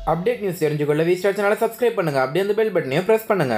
update news தெரிஞ்சுக்கொள்ள V Star சேனலை subscribe பண்ணுங்க அப்படியே அந்த பெல் பட்டனையும் ப்ரெஸ் பண்ணுங்க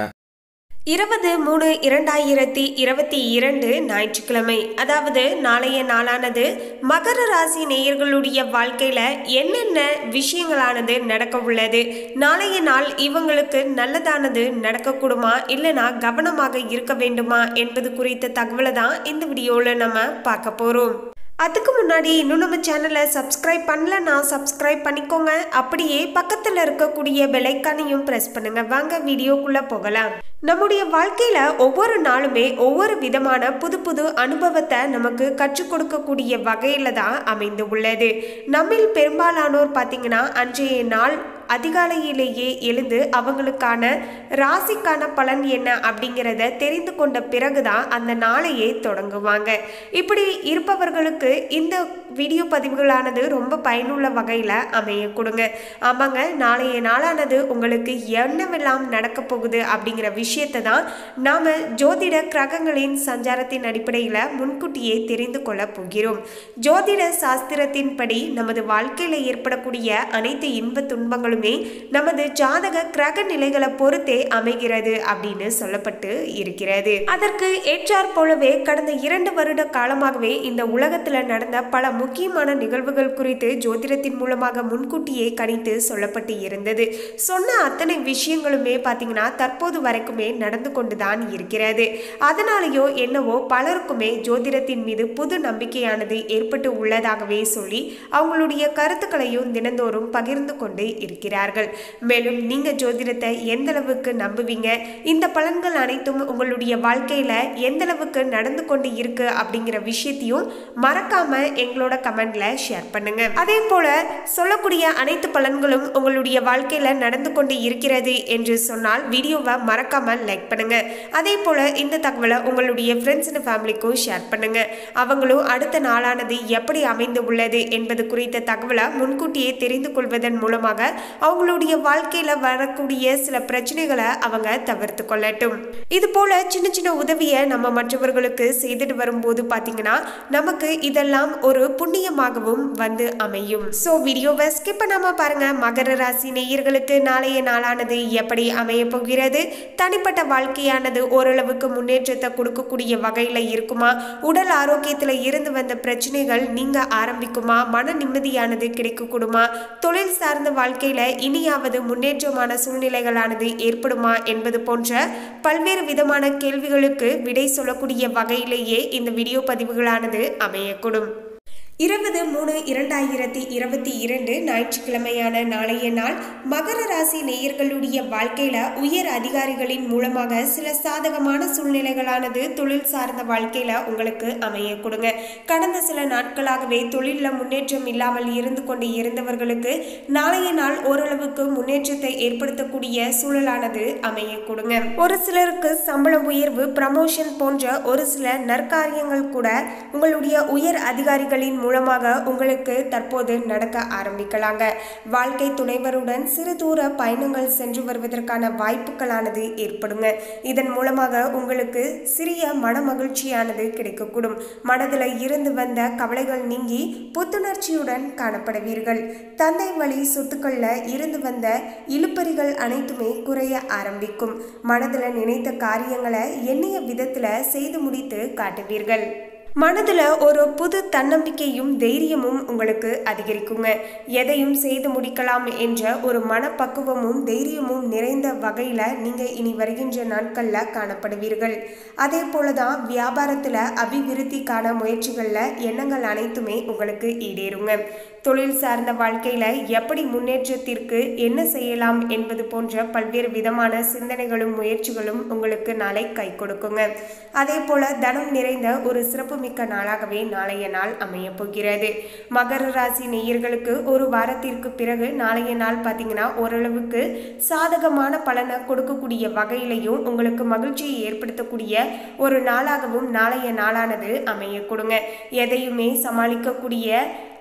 இருபது மூணு இரண்டாயிரத்தி இருபத்தி இரண்டு ஞாயிற்றுக்கிழமை அதாவது நாளைய நாளானது மகர ராசி நேயர்களுடைய வாழ்க்கையில என்னென்ன விஷயங்களானது நடக்க உள்ளது நாளைய நாள் இவங்களுக்கு நல்லதானது நடக்கக்கூடுமா இல்லைனா கவனமாக இருக்க வேண்டுமா என்பது குறித்த தகவலை தான் இந்த வீடியோவில் நம்ம பார்க்க போகிறோம் அதுக்கு முன்னாடி இன்னும் நம்ம சேனலை சப்ஸ்கிரைப் பண்ணலன்னா சப்ஸ்கிரைப் பண்ணிக்கோங்க அப்படியே பக்கத்தில் இருக்கக்கூடிய பெலைக்கானையும் ப்ரெஸ் பண்ணுங்க வாங்க வீடியோக்குள்ளே போகலாம் நம்முடைய வாழ்க்கையில ஒவ்வொரு நாளுமே ஒவ்வொரு விதமான புது புது அனுபவத்தை நமக்கு கற்றுக் கொடுக்கக்கூடிய வகையில தான் அமைந்து உள்ளது நம்மில் பெரும்பாலானோர் பார்த்தீங்கன்னா அன்றைய நாள் அதிகாலையிலேயே எழுந்து அவங்களுக்கான ராசிக்கான பலன் என்ன அப்படிங்கிறத தெரிந்து கொண்ட பிறகுதான் அந்த நாளையே தொடங்குவாங்க இப்படி இருப்பவர்களுக்கு இந்த வீடியோ பதிவுகளானது ரொம்ப பயனுள்ள வகையில் அமைய கொடுங்க ஆமாங்க நாளைய நாளானது உங்களுக்கு என்னவெல்லாம் நடக்க போகுது அப்படிங்கிற விஷயத்தை தான் நாம் ஜோதிட கிரகங்களின் சஞ்சாரத்தின் அடிப்படையில் முன்கூட்டியே தெரிந்து கொள்ள போகிறோம் ஜோதிட சாஸ்திரத்தின்படி நமது வாழ்க்கையில் ஏற்படக்கூடிய அனைத்து இன்ப துன்பங்களுமே நமது ஜாதக கிரக நிலைகளை பொறுத்தே அமைகிறது அப்படின்னு சொல்லப்பட்டு இருக்கிறது அதற்கு ஏற்றாற் போலவே கடந்த இரண்டு வருட காலமாகவே இந்த உலகத்துல நடந்த பல முக்கியமான நிகழ்வுகள் குறித்து ஜோதிடத்தின் மூலமாக முன்கூட்டியே கணித்து சொல்லப்பட்டு இருந்தது சொன்ன அத்தனை விஷயங்களுமே பார்த்தீங்கன்னா தற்போது வரைக்குமே நடந்து கொண்டுதான் இருக்கிறது அதனாலேயோ என்னவோ பலருக்குமே ஜோதிடத்தின் மீது புது நம்பிக்கையானது ஏற்பட்டு உள்ளதாகவே சொல்லி அவங்களுடைய கருத்துக்களையும் தினந்தோறும் பகிர்ந்து கொண்டு இருக்கிறார்கள் மேலும் நீங்க ஜோதிடத்தை எந்த அளவுக்கு நம்புவீங்க இந்த பலன்கள் அனைத்தும் உங்களுடைய வாழ்க்கையில எந்த அளவுக்கு நடந்து கொண்டு இருக்கு அப்படிங்கிற விஷயத்தையும் மறக்காம எங்களோட கமெண்ட்ல ஷேர் பண்ணுங்க அதே போல சொல்லக்கூடிய அனைத்து பலன்களும் உங்களுடைய வாழ்க்கையில நடந்து கொண்டு இருக்கிறது என்று சொன்னால் வீடியோவை மறக்காம லைக் பண்ணுங்க அதே போல இந்த தகவலை உங்களுடைய ஃப்ரெண்ட்ஸ் அண்ட் ஃபேமிலிக்கும் ஷேர் பண்ணுங்க அவங்களும் அடுத்த நாளானது எப்படி அமைந்து உள்ளது என்பது குறித்த தகவலை முன்கூட்டியே தெரிந்து கொள்வதன் மூலமாக அவங்களுடைய வாழ்க்கையில வரக்கூடிய சில பிரச்சனைகளை அவங்க தவிர்த்து கொள்ளட்டும் இது போல சின்ன சின்ன உதவியை நம்ம மற்றவர்களுக்கு செய்துட்டு வரும்போது பாத்தீங்கன்னா நமக்கு இதெல்லாம் ஒரு புண்ணியமாகவும் வந்து அமையும் ஸோ வீடியோவை ஸ்கிப் பண்ணாம பாருங்க மகர ராசி நேயர்களுக்கு நாளைய நாளானது எப்படி அமைய போகிறது தனிப்பட்ட வாழ்க்கையானது ஓரளவுக்கு முன்னேற்றத்தை கொடுக்கக்கூடிய வகையில் இருக்குமா உடல் ஆரோக்கியத்தில் இருந்து வந்த பிரச்சனைகள் நீங்க ஆரம்பிக்குமா மன நிம்மதியானது கிடைக்கக்கூடுமா தொழில் சார்ந்த வாழ்க்கையில இனியாவது முன்னேற்றமான சூழ்நிலைகளானது ஏற்படுமா என்பது போன்ற பல்வேறு விதமான கேள்விகளுக்கு விடை சொல்லக்கூடிய வகையிலேயே இந்த வீடியோ பதிவுகளானது அமையக்கூடும் இருபது மூணு இரண்டாயிரத்தி இருபத்தி இரண்டு ஞாயிற்றுக்கிழமையான நாளைய நாள் மகர ராசி நேயர்களுடைய வாழ்க்கையில உயர் அதிகாரிகளின் மூலமாக சில சாதகமான சூழ்நிலைகளானது தொழில் சார்ந்த வாழ்க்கையில உங்களுக்கு அமைய கொடுங்க கடந்த சில நாட்களாகவே தொழிலில் முன்னேற்றம் இல்லாமல் இருந்து கொண்டு இருந்தவர்களுக்கு நாளைய நாள் ஓரளவுக்கு முன்னேற்றத்தை ஏற்படுத்தக்கூடிய சூழலானது அமைய கொடுங்க ஒரு சிலருக்கு சம்பள உயர்வு ப்ரமோஷன் போன்ற ஒரு சில நற்காரியங்கள் கூட உங்களுடைய உயர் அதிகாரிகளின் மூலமாக உங்களுக்கு தற்போது நடக்க ஆரம்பிக்கலாங்க வாழ்க்கை துணைவருடன் சிறு தூர பயணங்கள் சென்று வருவதற்கான வாய்ப்புகளானது ஏற்படுங்க இதன் மூலமாக உங்களுக்கு சிறிய மன மகிழ்ச்சியானது கிடைக்கக்கூடும் மனதில் இருந்து வந்த கவலைகள் நீங்கி புத்துணர்ச்சியுடன் காணப்படுவீர்கள் தந்தை வழி சொத்துக்கள்ல இருந்து வந்த இழுப்பறிகள் அனைத்துமே குறைய ஆரம்பிக்கும் மனதில் நினைத்த காரியங்களை எண்ணிய விதத்தில் செய்து முடித்து காட்டுவீர்கள் மனதில் ஒரு புது தன்னம்பிக்கையும் தைரியமும் உங்களுக்கு அதிகரிக்குங்க எதையும் செய்து முடிக்கலாம் என்ற ஒரு மனப்பக்குவமும் தைரியமும் நிறைந்த வகையில் நீங்கள் இனி வருகின்ற நாட்களில் காணப்படுவீர்கள் அதே போல தான் வியாபாரத்தில் அபிவிருத்திக்கான முயற்சிகளில் எண்ணங்கள் அனைத்துமே உங்களுக்கு ஈடேறுங்க தொழில் சார்ந்த வாழ்க்கையில் எப்படி முன்னேற்றத்திற்கு என்ன செய்யலாம் என்பது போன்ற பல்வேறு விதமான சிந்தனைகளும் முயற்சிகளும் உங்களுக்கு நாளை கை கொடுக்குங்க அதே போல தனம் நிறைந்த ஒரு சிறப்பு மிக்க நாளாகவே நாளைய நாள் அமைய போகிறது மகர ராசி நேயர்களுக்கு ஒரு வாரத்திற்கு பிறகு நாளைய நாள் பார்த்தீங்கன்னா ஓரளவுக்கு சாதகமான பலனை கொடுக்கக்கூடிய வகையிலையும் உங்களுக்கு மகிழ்ச்சியை ஏற்படுத்தக்கூடிய ஒரு நாளாகவும் நாளைய நாளானது அமைய கொடுங்க எதையுமே சமாளிக்கக்கூடிய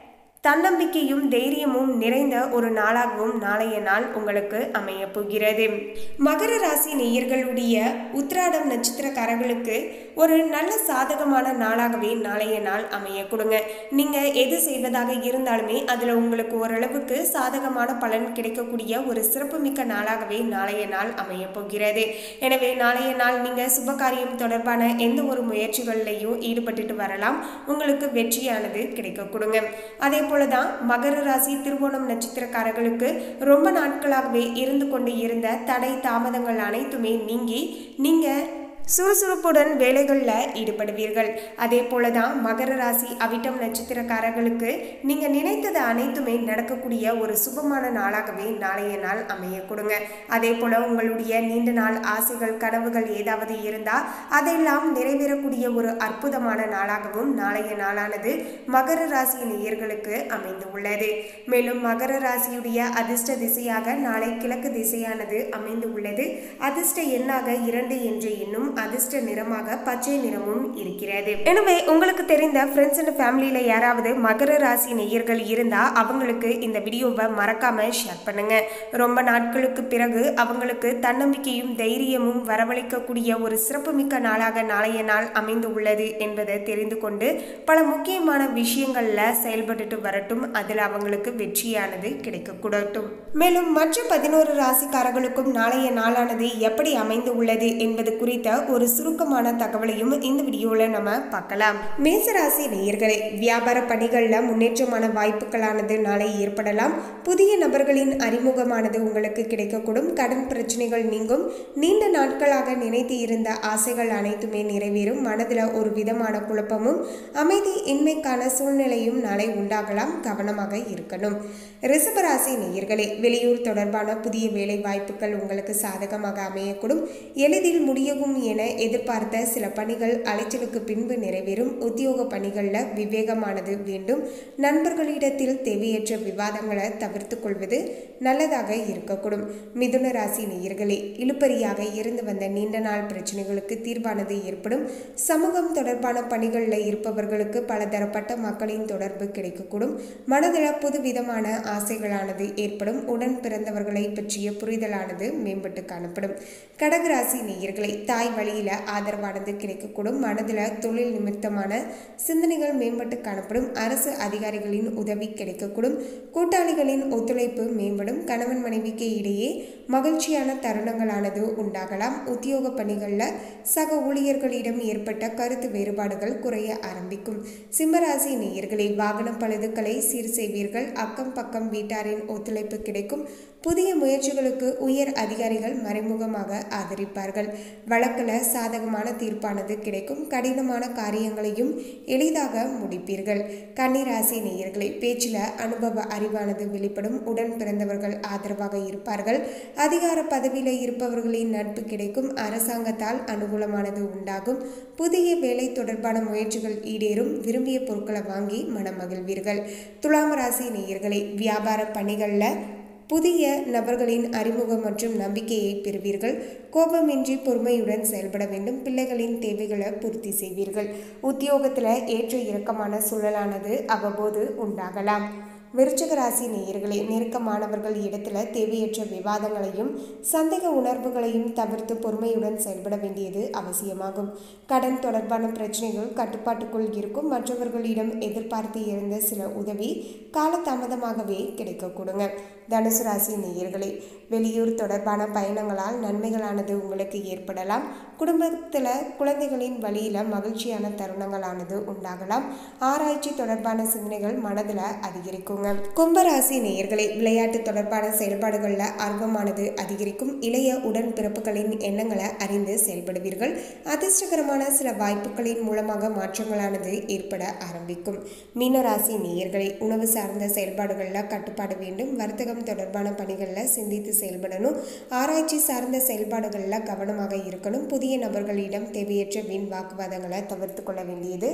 தன்னம்பிக்கையும் தைரியமும் நிறைந்த ஒரு நாளாகவும் நாளைய நாள் உங்களுக்கு அமைய போகிறது மகர ராசி நேயர்களுடைய உத்திராடம் நட்சத்திரக்காரர்களுக்கு ஒரு நல்ல சாதகமான நாளாகவே நாளைய நாள் அமைய கொடுங்க நீங்க எது செய்வதாக இருந்தாலுமே அதுல உங்களுக்கு ஓரளவுக்கு சாதகமான பலன் கிடைக்கக்கூடிய ஒரு சிறப்புமிக்க நாளாகவே நாளைய நாள் அமைய போகிறது எனவே நாளைய நாள் நீங்க சுபகாரியம் தொடர்பான எந்த ஒரு முயற்சிகளிலையும் ஈடுபட்டுட்டு வரலாம் உங்களுக்கு வெற்றியானது கிடைக்க கொடுங்க அதே போலதான் மகர ராசி திருவோணம் நட்சத்திரக்காரர்களுக்கு ரொம்ப நாட்களாகவே இருந்து கொண்டு இருந்த தடை தாமதங்கள் அனைத்துமே நீங்கி நீங்க சுறுசுறுப்புடன் வேலைகளில் ஈடுபடுவீர்கள் அதே போல தான் மகர ராசி அவிட்டம் நட்சத்திரக்காரர்களுக்கு நீங்கள் நினைத்தது அனைத்துமே நடக்கக்கூடிய ஒரு சுபமான நாளாகவே நாளைய நாள் அமைய கொடுங்க அதே போல் உங்களுடைய நீண்ட நாள் ஆசைகள் கனவுகள் ஏதாவது இருந்தால் அதெல்லாம் நிறைவேறக்கூடிய ஒரு அற்புதமான நாளாகவும் நாளைய நாளானது மகர ராசி நேயர்களுக்கு அமைந்து உள்ளது மேலும் மகர ராசியுடைய அதிர்ஷ்ட திசையாக நாளை கிழக்கு திசையானது அமைந்து உள்ளது அதிர்ஷ்ட எண்ணாக இரண்டு என்ற எண்ணும் அதிர்ஷ்ட நிறமாக பச்சை நிறமும் இருக்கிறது எனவே உங்களுக்கு தெரிந்த ஃப்ரெண்ட்ஸ் அண்ட் ஃபேமிலியில யாராவது மகர ராசி நேயர்கள் இருந்தா அவங்களுக்கு இந்த வீடியோவை மறக்காம ஷேர் பண்ணுங்க ரொம்ப நாட்களுக்கு பிறகு அவங்களுக்கு தன்னம்பிக்கையும் தைரியமும் வரவழைக்கக்கூடிய ஒரு சிறப்புமிக்க நாளாக நாளைய நாள் அமைந்து உள்ளது என்பதை தெரிந்து கொண்டு பல முக்கியமான விஷயங்கள்ல செயல்பட்டுட்டு வரட்டும் அதில் அவங்களுக்கு வெற்றியானது கிடைக்கக்கூடட்டும் மேலும் மற்ற பதினோரு ராசிக்காரர்களுக்கும் நாளைய நாளானது எப்படி அமைந்து உள்ளது என்பது குறித்த ஒரு சுருக்கமான தகவலையும் இந்த வீடியோவில் நம்ம பார்க்கலாம் மேசராசி நேயர்களே வியாபார பணிகளில் முன்னேற்றமான வாய்ப்புகளானது நாளை ஏற்படலாம் புதிய நபர்களின் அறிமுகமானது உங்களுக்கு கிடைக்கக்கூடும் கடன் பிரச்சனைகள் நீங்கும் நீண்ட நாட்களாக நினைத்து இருந்த ஆசைகள் அனைத்துமே நிறைவேறும் மனதில் ஒரு விதமான குழப்பமும் அமைதி இன்மைக்கான சூழ்நிலையும் நாளை உண்டாகலாம் கவனமாக இருக்கணும் ரிஷபராசி நேயர்களே வெளியூர் தொடர்பான புதிய வேலை வாய்ப்புகள் உங்களுக்கு சாதகமாக அமையக்கூடும் எளிதில் முடியவும் என எதிர்பார்த்த சில பணிகள் அலைச்சலுக்கு பின்பு நிறைவேறும் உத்தியோக பணிகளில் விவேகமானது வேண்டும் நண்பர்களிடத்தில் தேவையற்ற விவாதங்களை தவிர்த்து கொள்வது நல்லதாக இருக்கக்கூடும் மிதுன ராசி நேயர்களே இழுப்பறியாக இருந்து வந்த நீண்ட நாள் பிரச்சனைகளுக்கு தீர்வானது ஏற்படும் சமூகம் தொடர்பான பணிகளில் இருப்பவர்களுக்கு பலதரப்பட்ட மக்களின் தொடர்பு கிடைக்கக்கூடும் மனதில் புதுவிதமான ஆசைகளானது ஏற்படும் உடன் பிறந்தவர்களை பற்றிய புரிதலானது மேம்பட்டு காணப்படும் கடகராசி நேயர்களை தாய் வழியில் ஆதரவானது கிடைக்கக்கூடும் மனதில் தொழில் நிமித்தமான சிந்தனைகள் மேம்பட்டு காணப்படும் அரசு அதிகாரிகளின் உதவி கிடைக்கக்கூடும் கூட்டாளிகளின் ஒத்துழைப்பு மேம்படும் கணவன் மனைவிக்கு இடையே மகிழ்ச்சியான தருணங்களானது உண்டாகலாம் உத்தியோக பணிகளில் சக ஊழியர்களிடம் ஏற்பட்ட கருத்து வேறுபாடுகள் குறைய ஆரம்பிக்கும் சிம்மராசி நேயர்களை வாகன பழுதுகளை சீர் செய்வீர்கள் அக்கம் பக்கம் வீட்டாரின் ஒத்துழைப்பு கிடைக்கும் புதிய முயற்சிகளுக்கு உயர் அதிகாரிகள் மறைமுகமாக ஆதரிப்பார்கள் வழக்கில் சாதகமான தீர்ப்பானது கிடைக்கும் கடினமான காரியங்களையும் எளிதாக முடிப்பீர்கள் கன்னிராசி நேயர்களை பேச்சில் அனுபவ அறிவானது வெளிப்படும் உடன் பிறந்தவர்கள் ஆதரவாக இருப்பார்கள் அதிகார பதவியில் இருப்பவர்களின் நட்பு கிடைக்கும் அரசாங்கத்தால் அனுகூலமானது உண்டாகும் புதிய வேலை தொடர்பான முயற்சிகள் ஈடேறும் விரும்பிய பொருட்களை வாங்கி மனமகிழ்வீர்கள் துலாம் ராசி நேயர்களை வியாபார பணிகளில் புதிய நபர்களின் அறிமுகம் மற்றும் நம்பிக்கையை பெறுவீர்கள் கோபமின்றி பொறுமையுடன் செயல்பட வேண்டும் பிள்ளைகளின் தேவைகளை பூர்த்தி செய்வீர்கள் உத்தியோகத்தில் ஏற்ற இறக்கமான சூழலானது அவ்வப்போது உண்டாகலாம் விருச்சிக ராசி நேயர்களே நெருக்கமானவர்கள் இடத்துல தேவையற்ற விவாதங்களையும் சந்தேக உணர்வுகளையும் தவிர்த்து பொறுமையுடன் செயல்பட வேண்டியது அவசியமாகும் கடன் தொடர்பான பிரச்சனைகள் கட்டுப்பாட்டுக்குள் இருக்கும் மற்றவர்களிடம் எதிர்பார்த்து இருந்த சில உதவி காலதாமதமாகவே கிடைக்க கொடுங்க தனுசு ராசி நேயர்களே வெளியூர் தொடர்பான பயணங்களால் நன்மைகளானது உங்களுக்கு ஏற்படலாம் குடும்பத்தில் குழந்தைகளின் வழியில் மகிழ்ச்சியான தருணங்களானது உண்டாகலாம் ஆராய்ச்சி தொடர்பான சிந்தனைகள் மனதில் அதிகரிக்குங்க கும்பராசி நேயர்களே விளையாட்டு தொடர்பான செயல்பாடுகளில் ஆர்வமானது அதிகரிக்கும் இளைய உடன் பிறப்புகளின் எண்ணங்களை அறிந்து செயல்படுவீர்கள் அதிர்ஷ்டகரமான சில வாய்ப்புகளின் மூலமாக மாற்றங்களானது ஏற்பட ஆரம்பிக்கும் மீனராசி நேயர்களே உணவு சார்ந்த செயல்பாடுகளில் கட்டுப்பாடு வேண்டும் வர்த்தகம் தொடர்பான பணிகளில் சிந்தித்து செயல்படணும் ஆராய்ச்சி சார்ந்த செயல்பாடுகளில் கவனமாக இருக்கணும் புதிய நபர்களிடம் தேவையற்ற வீண் வாக்குவாதங்களை தவிர்த்து கொள்ள வேண்டியது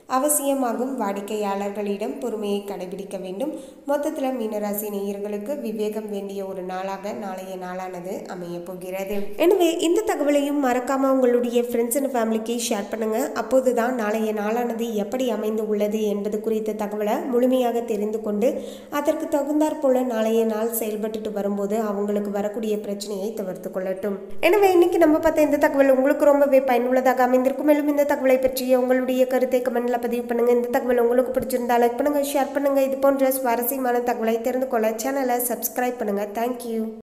அவசியமாகும் வாடிக்கையாளர்களிடம் பொறுமையை கடைபிடிக்க வேண்டும் மொத்தத்தில் மீனராசி நேயர்களுக்கு விவேகம் வேண்டிய ஒரு நாளாக நாளைய நாளானது அமைய போகிறது எனவே இந்த தகவலையும் மறக்காம உங்களுடைய ஃப்ரெண்ட்ஸ் அண்ட் ஃபேமிலிக்கு ஷேர் பண்ணுங்க அப்போதுதான் நாளைய நாளானது எப்படி அமைந்து உள்ளது என்பது குறித்த தகவலை முழுமையாக தெரிந்து கொண்டு அதற்கு தகுந்தாற் போல நாளைய நாள் செயல்பட்டுட்டு வரும்போது அவங்களுக்கு வரக்கூடிய பிரச்சனையை தவிர்த்து கொள்ளட்டும் எனவே இன்னைக்கு நம்ம பார்த்த இந்த தகவல் உங்களுக்கு ரொம்பவே பயனுள்ளதாக அமைந்திருக்கும் மேலும் இந்த தகவலை பற்றிய உங்களுடைய கருத்தை கமெண்ட்ல பதிவு பண்ணுங்க இந்த தகவல் உங்களுக்கு பிடிச்சிருந்தா லைக் பண்ணுங்க ஷேர் பண்ணுங்க இது போன்ற சுவாரஸ்யமான தகவலை தெரிந்து கொள்ள சேனலை சப்ஸ்கிரைப் பண்ணுங்க தேங்க்யூ